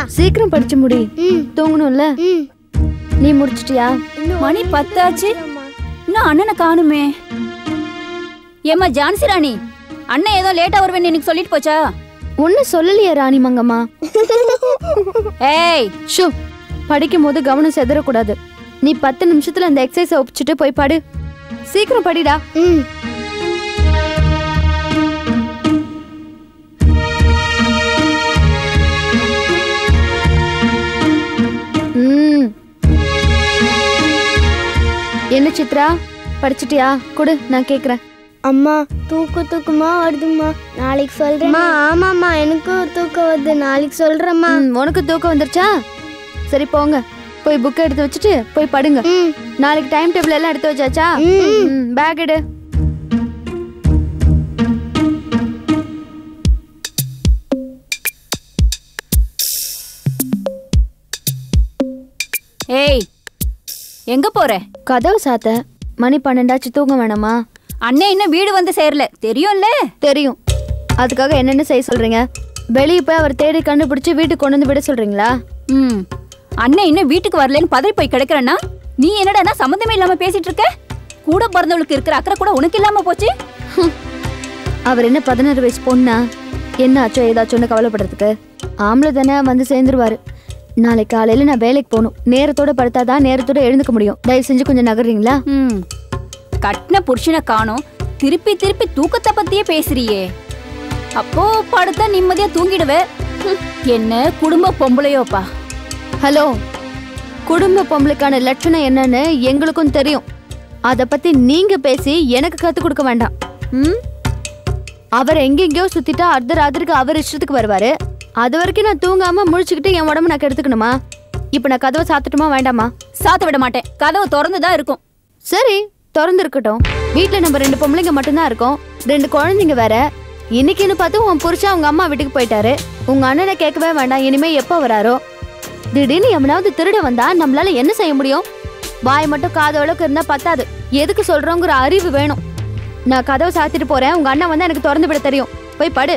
சீக்கிரம் படிச்சு முடி ம் தூங்கணும்ல ம் நீ முடிச்சிட்டியா மணி பத்தாச்சு இன்னும் அண்ணனை காணுமே ஏம்மா ஜான்சி ராணி அண்ணன் ஏதோ லேட்டா வருவேன்னு எனக்கு சொல்லிட்டு போச்சா ஒன்னும் சொல்லலையே ராணி மங்கம்மா ஏய் ஷோ படிக்கும் போது கவனம் செதறக்கூடாது நீ பத்து நிமிஷத்துல அந்த எக்ஸசைஸை ஒப்பிச்சுட்டு போய் படு சீக்கிரம் படிடா ம் ம் என்ன சித்ரா படிச்சிட்டியா கொடு நான் கேக்குறேன் அம்மா தூக்க தூக்கமா வருதும்மா நாளைக்கு சொல்றேம்மா ஆமாம்மா எனக்கும் தூக்கம் வருது நாளைக்கு சொல்றேம்மா ம், உனக்கு தூக்கம் வந்துருச்சா சரி போங்க போய் புக் எடுத்து வச்சுட்டு போய் படுங்க ம் நாளைக்கு டைம் டேபிள் எல்லாம் எடுத்து வச்சாச்சா ம். பேக் எடு ஏய் எங்க போற கதவு சாத்த மணி பன்னெண்டாச்சு தூங்க வேணாமா அண்ணன் இன்னும் வீடு வந்து சேரல தெரியும்ல தெரியும் அதுக்காக என்னென்ன செய்ய சொல்றீங்க வெளியே போய் அவர் தேடி கண்டுபிடிச்சு வீட்டுக்கு கொண்டு வந்து விட சொல்றீங்களா ம் அண்ணன் இன்னும் வீட்டுக்கு வரலன்னு பதறி போய் கிடக்குறேன்னா நீ என்னடா சம்மந்தமே இல்லாம பேசிட்டு இருக்க கூட பிறந்தவளுக்கு இருக்கிற அக்கறை கூட உனக்கு இல்லாம போச்சு ஹம். அவர் என்ன பதினாறு வயசு பொண்ணா என்ன ஆச்சோ ஏதாச்சோன்னு கவலைப்படுறதுக்கு ஆம்பளை தானே வந்து சேர்ந்துருவாரு நாளைக்கு காலையில நான் வேலைக்கு போகணும் நேரத்தோட படுத்தாதான் நேரத்தோட எழுந்துக்க முடியும் தயவு செஞ்சு கொஞ்சம் நகர்றீங்களா ம் கட்டின புருஷனை காணோம் திருப்பி திருப்பி தூக்கத்தை பத்தியே பேசுறியே அப்போ படுத்தா நிம்மதியா தூங்கிடுவே ஹம், என்ன குடும்ப பொம்பளையோப்பா ஹலோ குடும்ப பொம்பளைக்கான லட்சணம் என்னன்னு எங்களுக்கும் தெரியும் அத பத்தி நீங்க பேசி எனக்கு கத்து கொடுக்க வேண்டாம் ம் அவர் எங்கெங்கயோ சுத்திட்டா அர்த்தராத்திரிக்கு அவர் இஷ்டத்துக்கு வருவாரு அது வரைக்கும் நான் தூங்காம முழிச்சுக்கிட்டு என் உடம்பு நான் கெடுத்துக்கணுமா இப்ப நான் கதவை சாத்தட்டுமா வேண்டாமா சாத்த விட மாட்டேன் கதவு திறந்துதான் இருக்கும் சரி திறந்து இருக்கட்டும் வீட்ல நம்ம ரெண்டு பொம்பளைங்க மட்டும்தான் இருக்கோம் ரெண்டு குழந்தைங்க வேற இன்னைக்குன்னு பார்த்து உன் புருஷன் அவங்க அம்மா வீட்டுக்கு போயிட்டாரு உங்க அண்ணனை கேட்கவே வேண்டாம் இனிமே எப்போ வராரோ திடீர்னு எவனாவது திருட வந்தா நம்மளால என்ன செய்ய முடியும் வாய் மட்டும் காது அளவுக்கு இருந்தா பத்தாது எதுக்கு சொல்றோங்கிற அறிவு வேணும் நான் கதவை சாத்திட்டு போறேன் உங்க அண்ணன் வந்து எனக்கு திறந்து விட தெரியும் போய் படு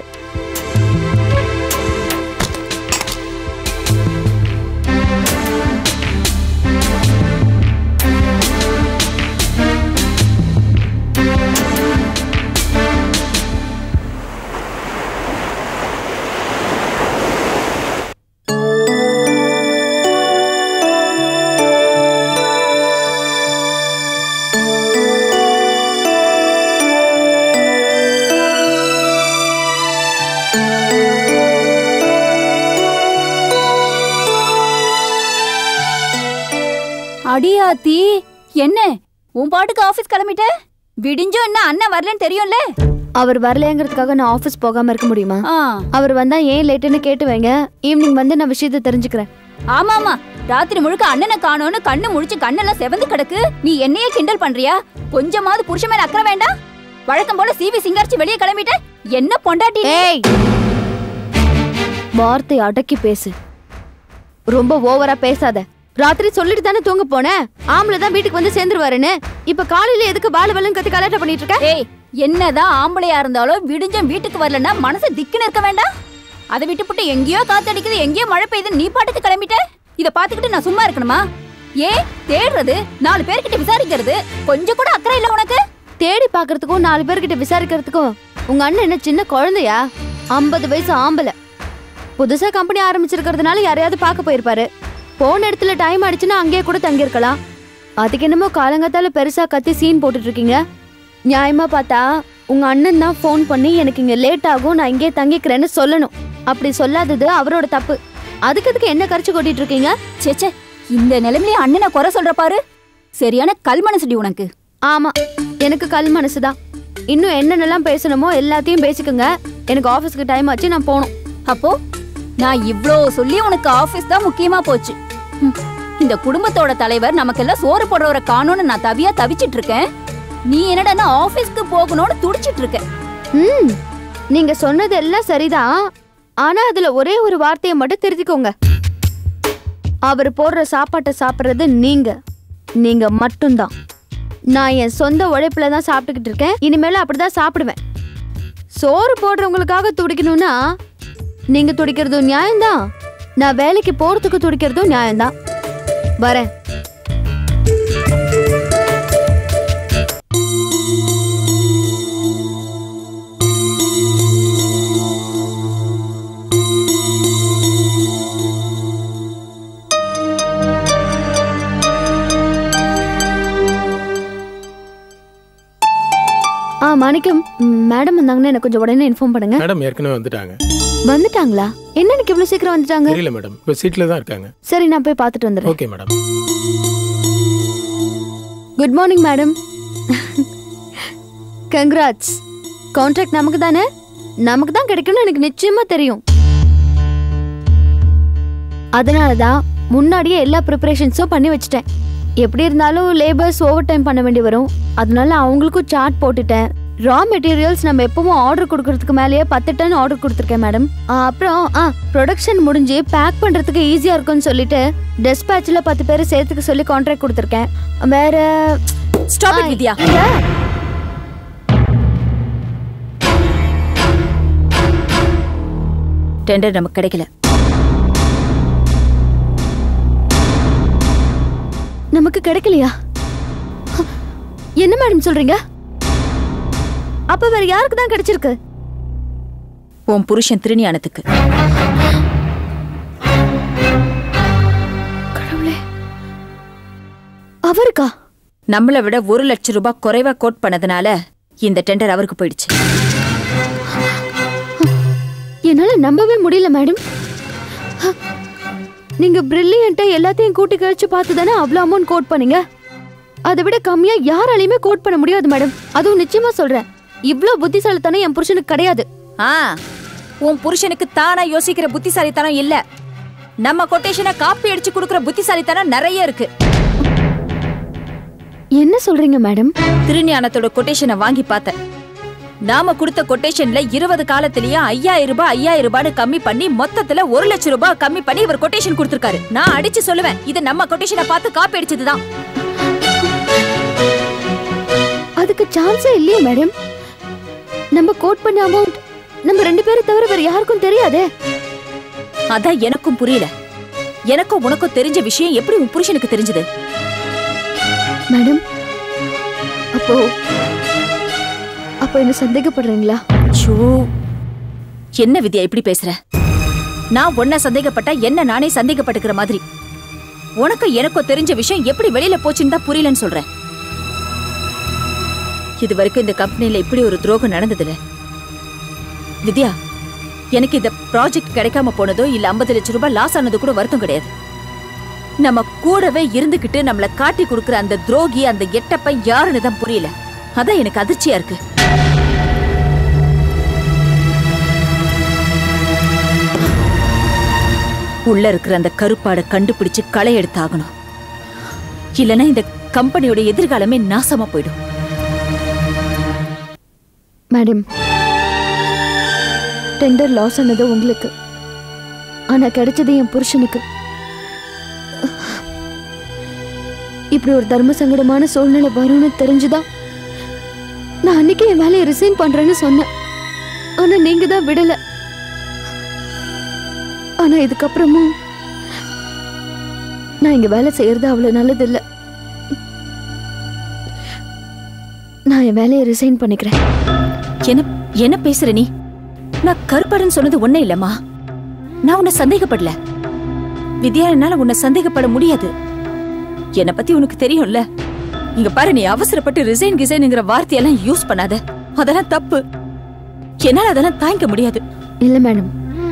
அடியாத்தி என்ன உன் பாட்டுக்கு ஆபீஸ் கிளம்பிட்ட விடிஞ்சும் என்ன அண்ணன் வரலன்னு தெரியும்ல அவர் வரலையங்கிறதுக்காக நான் ஆபீஸ் போகாம இருக்க முடியுமா ஆ அவர் வந்தா ஏன் லேட்டுன்னு கேட்டு வைங்க ஈவினிங் வந்து நான் விஷயத்தை தெரிஞ்சுக்கிறேன் ஆமா ஆமா ராத்திரி முழுக்க அண்ணனை காணோன்னு கண்ணு முழிச்சு கண்ணெல்லாம் செவந்து கிடக்கு நீ என்னையே கிண்டல் பண்றியா கொஞ்சமாவது புருஷன் மேல அக்கறை வேண்டாம் வழக்கம் போல சிவி சிங்காரிச்சு வெளியே கிளம்பிட்ட என்ன பொண்டாட்டி நீ? ஏய் வார்த்தை அடக்கி பேசு ரொம்ப ஓவரா பேசாத ராத்திரி சொல்லிட்டு தானே தூங்க போனேன் ஆம்பளை தான் வீட்டுக்கு வந்து சேர்ந்துருவாருன்னு இப்ப காலையில எதுக்கு பாலு பாலுன்னு கத்தி கலாட்டம் பண்ணிட்டு இருக்க ஏய் என்னதான் ஆம்பளையா இருந்தாலும் விடிஞ்சும் வீட்டுக்கு வரலன்னா மனசு திக்குன்னு இருக்க வேண்டாம் அதை விட்டுப்புட்டு எங்கேயோ காத்தடிக்குது எங்கேயோ மழை பெய்யுது நீ பாட்டுக்கு கிளம்பிட்ட இத பாத்துக்கிட்டு நான் சும்மா இருக்கணுமா ஏ தேடுறது நாலு பேர்கிட்ட விசாரிக்கிறது கொஞ்சம் கூட அக்கறை இல்ல உனக்கு தேடி பாக்குறதுக்கும் நாலு பேர்கிட்ட விசாரிக்கிறதுக்கும் உங்க அண்ணன் என்ன சின்ன குழந்தையா ஐம்பது வயசு ஆம்பளை புதுசா கம்பெனி ஆரம்பிச்சிருக்கிறதுனால யாரையாவது பார்க்க போயிருப்பாரு போன இடத்துல டைம் ஆயிடுச்சுன்னா அங்கேயே கூட தங்கியிருக்கலாம் அதுக்கு என்னமோ காலங்காத்தால பெருசா கத்தி சீன் போட்டுட்டு இருக்கீங்க நியாயமா பார்த்தா உங்க அண்ணன் தான் ஃபோன் பண்ணி எனக்கு இங்க லேட் ஆகும் நான் இங்கே தங்கிக்கிறேன்னு சொல்லணும் அப்படி சொல்லாதது அவரோட தப்பு அதுக்கு அதுக்கு என்ன கரிச்சு கொட்டிட்டு இருக்கீங்க சேச்சே இந்த நிலைமையிலே அண்ணனை குறை சொல்ற பாரு சரியான கல் மனசுடி உனக்கு ஆமா எனக்கு கல் மனசுதான் இன்னும் என்னென்னலாம் பேசணுமோ எல்லாத்தையும் பேசிக்கோங்க எனக்கு ஆஃபீஸ்க்கு டைம் ஆச்சு நான் போகணும் அப்போ நான் இவ்ளோ சொல்லி உனக்கு ஆபீஸ் தான் முக்கியமா போச்சு ஹம், இந்த குடும்பத்தோட தலைவர் நமக்கெல்லாம் சோறு போடுறவரை காணோன்னு நான் தவியா தவிச்சிட்டு இருக்கேன் நீ என்னடா ஆபீஸ்க்கு போகணும்னு துடிச்சிட்டு இருக்க ம் நீங்க சொன்னது எல்லாம் சரிதான் ஆனா அதுல ஒரே ஒரு வார்த்தையை மட்டும் திருத்திக்கோங்க அவர் போடுற சாப்பாட்டை சாப்பிடுறது நீங்க நீங்க மட்டும்தான் நான் என் சொந்த உழைப்புல தான் சாப்பிட்டுக்கிட்டு இருக்கேன் இனிமேல அப்படிதான் சாப்பிடுவேன் சோறு போடுறவங்களுக்காக துடிக்கணும்னா நீங்க துடிக்கிறது நியாயம்தான் நான் வேலைக்கு போறதுக்கு துடிக்கிறதும் நியாயம்தான் வரேன் ஆ மாணிக்கம் ம், மேடம் வந்தாங்கன்னு எனக்கு கொஞ்சம் உடனே இன்ஃபார்ம் பண்ணுங்க மேடம் ஏற்கனவே வந்துட்டாங்க வந்துட்டாங்களா என்ன எனக்கு இவ்வளவு சீக்கிரம் வந்துட்டாங்க தெரியல மேடம் இப்போ சீட்டில் தான் இருக்காங்க சரி நான் போய் பார்த்துட்டு வந்துடுறேன் okay madam good morning madam congrats contract நமக்கு தானே நமக்கு தான் கிடைக்கும்னு எனக்கு நிச்சயமா தெரியும் அதனால தான் முன்னாடியே எல்லா ப்ரிப்பரேஷன்ஸும் பண்ணி வச்சுட்டேன் எப்படி இருந்தாலும் லேபர்ஸ் ஓவர் டைம் பண்ண வேண்டி வரும் அதனால அவங்களுக்கும் சார்ட் போட்டுட்டேன் ரா மெட்டீரியல்ஸ் நம்ம எப்பவும் ஆர்டர் கொடுக்கறதுக்கு மேலேயே பத்து டன் ஆர்டர் கொடுத்துருக்கேன் மேடம் அப்புறம் ஆ ப்ரொடக்ஷன் முடிஞ்சு பேக் பண்றதுக்கு ஈஸியா இருக்கும்னு சொல்லிட்டு டெஸ்பேட்ச்ல பத்து பேரை சேர்த்துக்க சொல்லி கான்ட்ராக்ட் கொடுத்துருக்கேன் வேற ஸ்டாப் இட் வித்யா இங்க டெண்டர் நமக்கு கிடைக்கல நமக்கு கிடைக்கலையா என்ன மேடம் சொல்றீங்க அப்ப வேற யாருக்கு தான் கிடைச்சிருக்கு உன் புருஷன் திருஞானத்துக்கு கடவுளே அவருக்கா நம்மளை விட ஒரு லட்சம் ரூபாய் குறைவா கோட் பண்ணதுனால இந்த டெண்டர் அவருக்கு போயிடுச்சு என்னால நம்பவே முடியல மேடம் ஹ, நீங்க பிரில்லியண்டா எல்லாத்தையும் கூட்டி கழிச்சு பார்த்து தானே அவ்வளோ அமௌண்ட் கோட் பண்ணீங்க அதை விட கம்மியா யாராலையுமே கோட் பண்ண முடியாது மேடம் அதுவும் நிச்சயமா சொல்றேன் இவ்ளோ புத்திசாலித்தனம் என் புருஷனுக்கு கிடையாது ஆ உன் புருஷனுக்கு தானா யோசிக்கிற புத்திசாலித்தனம் இல்ல நம்ம கொட்டேஷனை காப்பி அடிச்சு கொடுக்கிற புத்திசாலித்தனம் நிறைய இருக்கு என்ன சொல்றீங்க மேடம் திருஞானத்தோட கொட்டேஷனை வாங்கி பார்த்தேன் நாம கொடுத்த கொட்டேஷன்ல இருபது காலத்திலயே ஐயாயிரம் ரூபாய் ஐயாயிரம் ரூபான்னு கம்மி பண்ணி மொத்தத்துல ஒரு லட்சம் ரூபாய் கம்மி பண்ணி இவர் கொட்டேஷன் கொடுத்திருக்காரு நான் அடிச்சு சொல்லுவேன் இது நம்ம கொட்டேஷனை பார்த்து காப்பி அடிச்சதுதான் அதுக்கு சான்ஸே இல்லையே மேடம் நம்ம கோட் பண்ண அமௌண்ட் நம்ம ரெண்டு பேரும் தவிர வேற யாருக்கும் தெரியாதே அதான் எனக்கும் புரியல எனக்கும் உனக்கும் தெரிஞ்ச விஷயம் எப்படி உன் புருஷனுக்கு தெரிஞ்சது மேடம் அப்போ அப்போ என்ன சந்தேகப்படுறீங்களா ஷோ என்ன வித்யா இப்படி பேசுற நான் உன்னை சந்தேகப்பட்டா என்ன நானே சந்தேகப்பட்டுக்கிற மாதிரி உனக்கு எனக்கும் தெரிஞ்ச விஷயம் எப்படி வெளியில போச்சுன்னு தான் புரியலன்னு சொல்றேன் இது வரைக்கும் இந்த கம்பெனில இப்படி ஒரு துரோகம் நடந்ததில்ல வித்யா எனக்கு இந்த ப்ராஜெக்ட் கிடைக்காம போனதோ இல்ல 50 லட்சம் ரூபாய் லாஸ் ஆனது கூட வருத்தம் கிடையாது நம்ம கூடவே இருந்துகிட்டு நம்மள காட்டி கொடுக்கிற அந்த துரோகி அந்த எட்டப்ப யாருன்னு தான் புரியல அதான் எனக்கு அதிர்ச்சியா இருக்கு உள்ள இருக்கிற அந்த கருப்பாடை கண்டுபிடிச்சு களை எடுத்தாகணும் இல்லனா இந்த கம்பெனியோட எதிர்காலமே நாசமா போயிடும் மேடம் டெண்டர் லாஸ் ஆனது உங்களுக்கு ஆனா கிடைச்சது என் புருஷனுக்கு இப்படி ஒரு தர்ம சங்கடமான சூழ்நிலை வரும்னு தெரிஞ்சுதான் நான் அன்னைக்கு என் வேலையை ரிசைன் பண்றேன்னு சொன்னேன் ஆனா நீங்க தான் விடல ஆனா இதுக்கப்புறமும் நான் இங்க வேலை செய்யறது அவ்வளவு நல்லது இல்ல நான் என் வேலையை ரிசைன் பண்ணிக்கிறேன் என்ன என்ன பேசுற நீ நான் கருப்பாடுன்னு சொன்னது ஒண்ணே இல்லம்மா நான் உன்னை சந்தேகப்படல வித்யா என்னால உன்னை சந்தேகப்பட முடியாது என்னை பத்தி உனக்கு தெரியும்ல இங்க பாரு நீ அவசரப்பட்டு ரிசைன் கிசைன்ங்கிற வார்த்தையெல்லாம் யூஸ் பண்ணாத அதெல்லாம் தப்பு என்னால அதெல்லாம் தாங்கிக்க முடியாது இல்ல மேடம்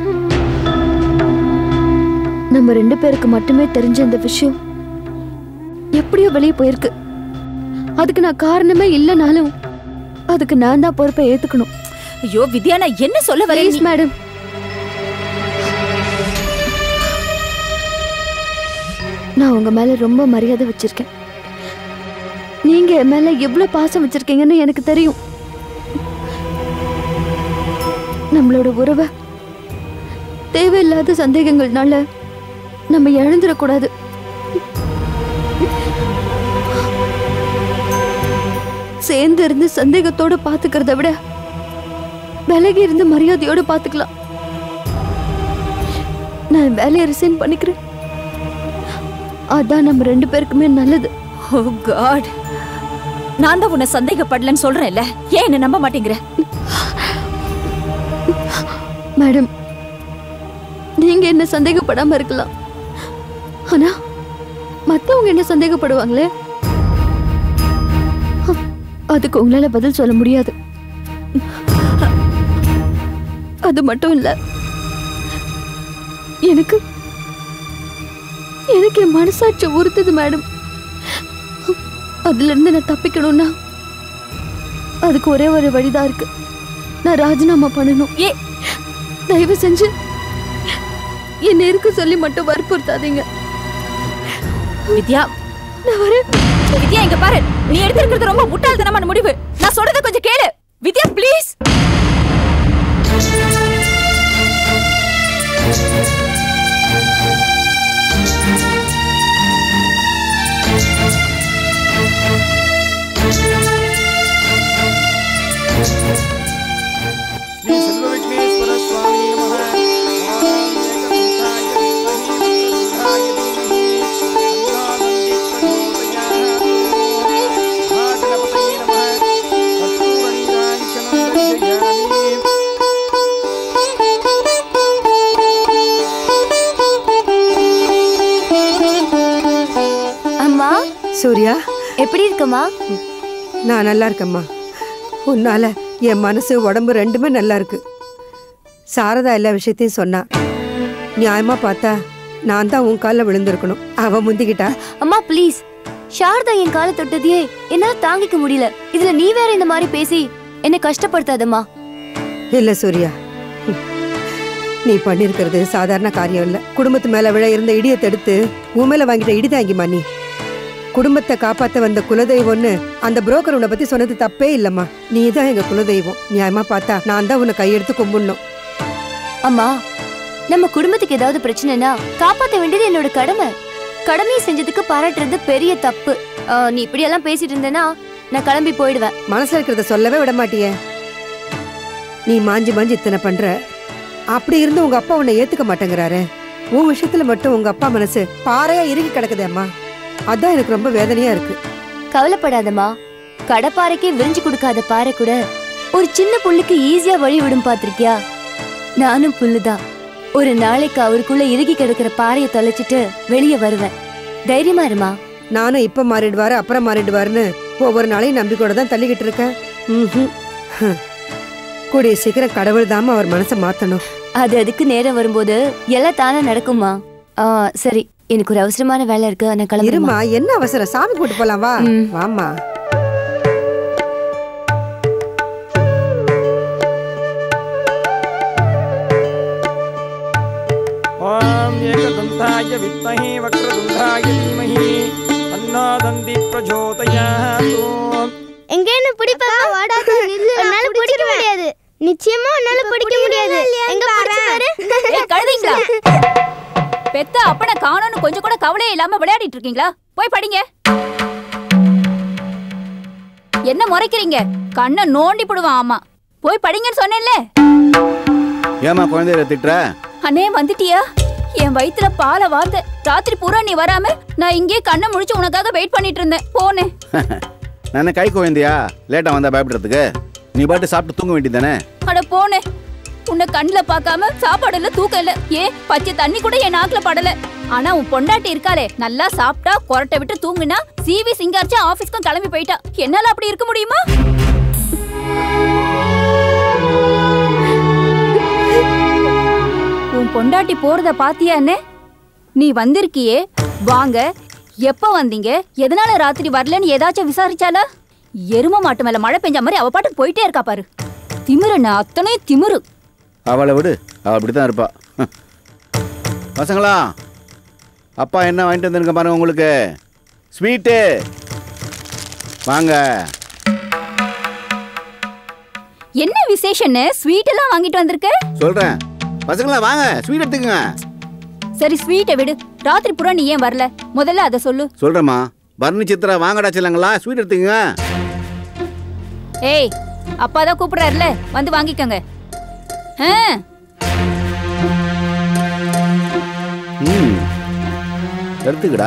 நம்ம ரெண்டு பேருக்கு மட்டுமே தெரிஞ்ச இந்த விஷயம் எப்படியோ வெளியே போயிருக்கு அதுக்கு நான் காரணமே இல்லைனாலும் அதுக்கு நான் தான் பொறுப்பை ஏத்துக்கணும் ஐயோ வித்யா நான் என்ன சொல்ல வரேன் ப்ளீஸ் மேடம் நான் உங்க மேல ரொம்ப மரியாதை வச்சிருக்கேன் நீங்க என் மேல எவ்வளவு பாசம் வச்சிருக்கீங்கன்னு எனக்கு தெரியும் நம்மளோட உறவை தேவையில்லாத சந்தேகங்கள்னால நம்ம இழந்துடக்கூடாது சேர்ந்து இருந்து சந்தேகத்தோட பாத்துக்கிறத விட விலகி இருந்து மரியாதையோட பாத்துக்கலாம் நான் என் வேலையை ரிசைன் பண்ணிக்கிறேன் அதான் நம்ம ரெண்டு பேருக்குமே நல்லது ஓ காட் நான் தான் உன்னை சந்தேகப்படலன்னு சொல்றேன்ல ஏன் என்ன நம்ப மாட்டேங்கிற மேடம் நீங்க என்ன சந்தேகப்படாம இருக்கலாம் ஆனா மத்தவங்க என்ன சந்தேகப்படுவாங்களே அதுக்கு உங்களால பதில் சொல்ல முடியாது அது மட்டும் இல்ல எனக்கு எனக்கு என் மனசாட்சி உறுத்துது மேடம் அதுல இருந்து நான் தப்பிக்கணும்னா அதுக்கு ஒரே ஒரு வழிதான் இருக்கு நான் ராஜினாமா பண்ணணும் ஏ தயவு செஞ்சு என்ன இருக்க சொல்லி மட்டும் வற்புறுத்தாதீங்க வித்யா நான் வரேன் வித்யா இங்க பாரு நீ எடுத்திருக்கிறது ரொம்ப முட்டாள்தனமான முடிவு நான் சொல்றத கொஞ்சம் கேளு வித்யா ப்ளீஸ் श्री सर्वविघ्नेश्वर स्वामी नमः ओम एकदन्ताय विद्महे वक्रतुण्डाय धीमहि तन्नो प्रचोदयात् महागणपतये नमः कर्पूरनीराञ्जनं दर्शयामि அம்மா சூர்யா எப்படி இருக்கம்மா நான் நல்லா இருக்கேம்மா உன்னால என் மனசு உடம்பு ரெண்டுமே நல்லா இருக்கு சாரதா எல்லா விஷயத்தையும் சொன்னா நியாயமா பார்த்தா நான் தான் உன் காலில் விழுந்திருக்கணும் அவ முந்திக்கிட்டா அம்மா ப்ளீஸ் சாரதா என் காலை தொட்டதையே என்னால தாங்கிக்க முடியல இதுல நீ வேற இந்த மாதிரி பேசி என்ன கஷ்டப்படுத்தாதம்மா இல்ல சூர்யா ம். நீ பண்ணிருக்கிறது சாதாரண காரியம் இல்ல குடும்பத்து மேல விழ இருந்த இடியை தடுத்து உன் மேல வாங்கிட்ட இடி தாங்கிமா நீ குடும்பத்தை காப்பாத்த வந்த குலதெய்வம்னு அந்த புரோக்கர் உன்னை பத்தி சொன்னது தப்பே இல்லம்மா நீ தான் எங்க குலதெய்வம் நியாயமா பார்த்தா நான் தான் உன்னை கையெடுத்து கும்பிடணும் அம்மா நம்ம குடும்பத்துக்கு ஏதாவது பிரச்சனைனா காப்பாத்த வேண்டியது என்னோட கடமை கடமையை செஞ்சதுக்கு பாராட்டுறது பெரிய தப்பு ஆ, நீ இப்படி எல்லாம் பேசிட்டு இருந்தேன்னா நான் கிளம்பி போயிடுவேன் மனசுல இருக்கிறத சொல்லவே விட மாட்டியே நீ மாஞ்சி மாஞ்சி இத்தனை பண்ற அப்படி இருந்து உங்க அப்பா உன்னை ஏத்துக்க மாட்டேங்கிறாரு உன் விஷயத்துல மட்டும் உங்க அப்பா மனசு பாறையா இறுகி கிடக்குதே அம்மா அதான் எனக்கு ரொம்ப வேதனையா இருக்கு கவலைப்படாதம்மா கடப்பாறைக்கே விரிஞ்சு கொடுக்காத பாறை கூட ஒரு சின்ன புல்லுக்கு ஈஸியா வழி விடும் பாத்திருக்கியா நானும் புல்லுதான் ஒரு நாளைக்கு அவருக்குள்ள இறுகி கிடக்கிற பாறையை தொலைச்சிட்டு வெளியே வருவேன் தைரியமா இருமா நானும் இப்ப மாறிடுவாரு அப்புறம் மாறிடுவாருன்னு ஒவ்வொரு நாளையும் நம்பிக்கையோட தான் தள்ளிக்கிட்டு இருக்கேன் ம்ஹும். ஹம். கூடிய சீக்கிரம் கடவுள் தாம அவர் மனசை மாத்தணும் அது அதுக்கு நேரம் வரும்போது எல்லாம் தானே நடக்குமா ஆ, சரி எனக்கு ஒரு அவசரமான வேலை இருக்கு நான் கிளம்புறேன் இருமா என்ன அவசரம் சாமி கூட்டு போலாம் வா ம். வாமா ॐ एकदन्ताय विद्महे वक्रतुण्डाय धीमहि तन्नो दन्ति प्रचोदयात् எங்க என்ன பிடிப்பா வாடாத நில்லு என்னால பிடிக்க முடியாது நிச்சயமா உன்னால பிடிக்க முடியாது எங்க பாரு ஏய் கழுதைங்களா பெத்த அப்பனை காணோன்னு கொஞ்சம் கூட கவலையே இல்லாம விளையாடிட்டு இருக்கீங்களா போய் படிங்க என்ன முறைக்கிறீங்க கண்ணை நோண்டி போடுவான் ஆமா போய் படிங்கன்னு சொன்னேன்ல ஏமா குழந்தைய திட்டுற அண்ணே வந்துட்டியா என் வயித்துல பாலை வார்த்த ராத்திரி பூரா நீ வராம நான் இங்கே கண்ணை முழிச்சு உனக்காக வெயிட் பண்ணிட்டு இருந்தேன் போனேன் நான் என்ன கை குழந்தையா லேட்டா வந்தா பயப்படுறதுக்கு நீ பாட்டு சாப்பிட்டு தூங்க வேண்டியதானே அட போனேன் உன்னை கண்ணுல பார்க்காம சாப்பாடு இல்ல தூக்கம் இல்ல ஏன் பச்சை தண்ணி கூட என் நாக்குல படல ஆனா உன் பொண்டாட்டி இருக்காளே நல்லா சாப்பிட்டா கொரட்டை விட்டு தூங்குனா சிவி சிங்காரிச்சு ஆபீஸ்க்கும் கிளம்பி போயிட்டா என்னால அப்படி இருக்க முடியுமா உன் பொண்டாட்டி போறத பாத்தியான்னு நீ வந்திருக்கியே வாங்க எப்ப வந்தீங்க எதனால ராத்திரி வரலன்னு ஏதாச்சும் விசாரிச்சாலா எரும மாட்டு மேல மழை பெஞ்ச மாதிரி அவ பாட்டுக்கு போயிட்டே இருக்கா பாரு திமிருண்ணா அத்தனை திமிரு அவளை விடு அவள் அப்படித்தான் இருப்பா ஹம். பசங்களா அப்பா என்ன வாங்கிட்டு வந்திருக்க பாருங்க உங்களுக்கு ஸ்வீட்டு வாங்க என்ன விசேஷன்னு ஸ்வீட் எல்லாம் வாங்கிட்டு வந்திருக்க சொல்றேன் பசங்களா வாங்க ஸ்வீட் எடுத்துக்கங்க சரி ஸ்வீட்டை விடு ராத்திரி பூரா நீ ஏன் வரல முதல்ல அதை சொல்லு சொல்றேம்மா பரணி சித்ரா வாங்கடா சில்லங்களா ஸ்வீட் எடுத்துக்கங்க ஏய் அப்பா தான் கூப்பிடுறாருல வந்து வாங்கிக்கோங்க ஆ. ம் எடுத்துக்கடா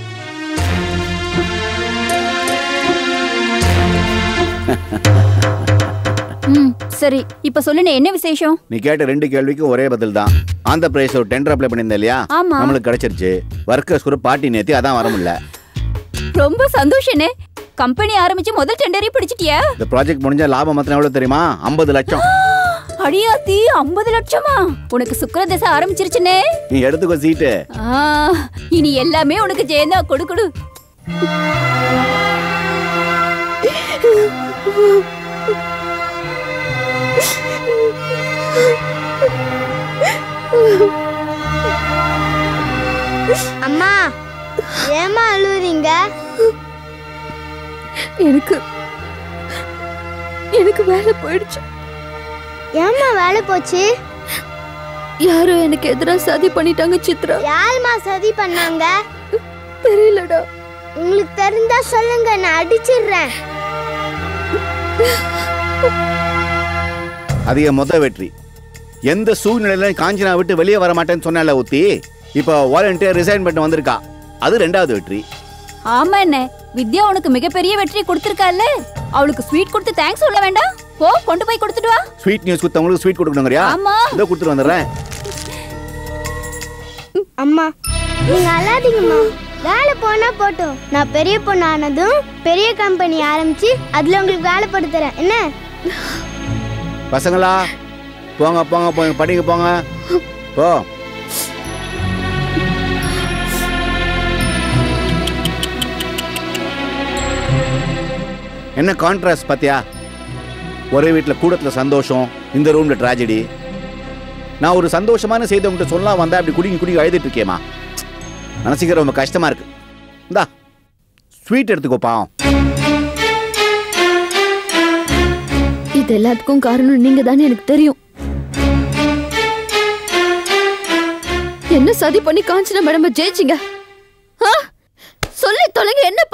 ம் சரி இப்ப சொல்லுனே என்ன விசேஷம் நீ கேட்ட ரெண்டு கேள்விக்கும் ஒரே பதில் தான் ஆந்திர பிரதேச ஒரு டெண்டர் அப்ளை பண்ணியிருந்த இல்லையா ஆமா. நம்மளுக்கு கிடைச்சிருச்சு ஒர்க்கர்ஸ் ஒரு பார்ட்டி நேத்தி அதான் வர முடியல ரொம்ப சந்தோஷனே கம்பெனி ஆரம்பிச்சு முதல் டெண்டரே பிடிச்சிட்டியா இந்த ப்ராஜெக்ட் முடிஞ்சா லாபம் மாத்திரம் எவ்வளவு தெரியுமா ஐம்பது லட்சம் அடியாத்தி ஐம்பது லட்சமா உனக்கு சுக்கர தசை ஆரம்பிச்சிருச்சுனே நீ எடுத்துக்கோ சீட்டு ஆ, இனி எல்லாமே உனக்கு ஜெயந்தா கொடு கொடு அம்மா ஏமா அழுவுறீங்க எனக்கு எனக்கு வேலை போயிடுச்சு ஏம்மா வேலை போச்சு யாரோ எனக்கு எதிராக சதி பண்ணிட்டாங்க சித்ரா யாரும்மா சதி பண்ணாங்க தெரியலடா உங்களுக்கு தெரிஞ்சா சொல்லுங்க நான் அடிச்சிடுறேன் அது என் மொத வெற்றி எந்த சூழ்நிலையில காஞ்சனா விட்டு வெளியே வர மாட்டேன்னு சொன்னால ஊத்தி இப்போ வாலண்டியர் ரிசைன் பண்ணிட்டு வந்திருக்கா அது ரெண்டாவது வெற்றி ஆமா என்ன வித்யா உனக்கு மிகப்பெரிய வெற்றி கொடுத்திருக்கால அவளுக்கு ஸ்வீட் கொடுத்து தேங்க்ஸ் சொல்ல வேண்டாம் போ கொண்டு போய் கொடுத்துட்டு வா ஸ்வீட் நியூஸ் கொடுத்தவங்களுக்கு ஸ்வீட் கொடுக்கணுங்கறியா ஆமா. இதோ கொடுத்துட்டு வந்துடுறேன் அம்மா நீங்க அழாதீங்கம்மா வேலை போனா போட்டும் நான் பெரிய பொண்ணு ஆனதும் பெரிய கம்பெனி ஆரம்பிச்சு அதுல உங்களுக்கு வேலை போட்டு தரேன் என்ன பசங்களா போங்க போங்க போங்க படிக்க போங்க போ என்ன கான்ட்ராஸ்ட் பாத்தியா ஒரே வீட்டில் கூடத்தில் சந்தோஷம் இந்த ரூம்ல ட்ராஜடி நான் ஒரு சந்தோஷமான செய்தி உங்கள்கிட்ட சொல்லலாம் வந்தா அப்படி குடிங்க குடிங்க அழுதுட்டு இருக்கேம்மா மனசுக்கு ரொம்ப கஷ்டமா இருக்கு இந்தா ஸ்வீட் எடுத்துக்கோ பாவம் இது எல்லாத்துக்கும் காரணம் நீங்க தானே எனக்கு தெரியும் என்ன சதி பண்ணி காஞ்சனா மேடம் ஜெயிச்சிங்க ஆ? சொல்லி தொலைங்க என்ன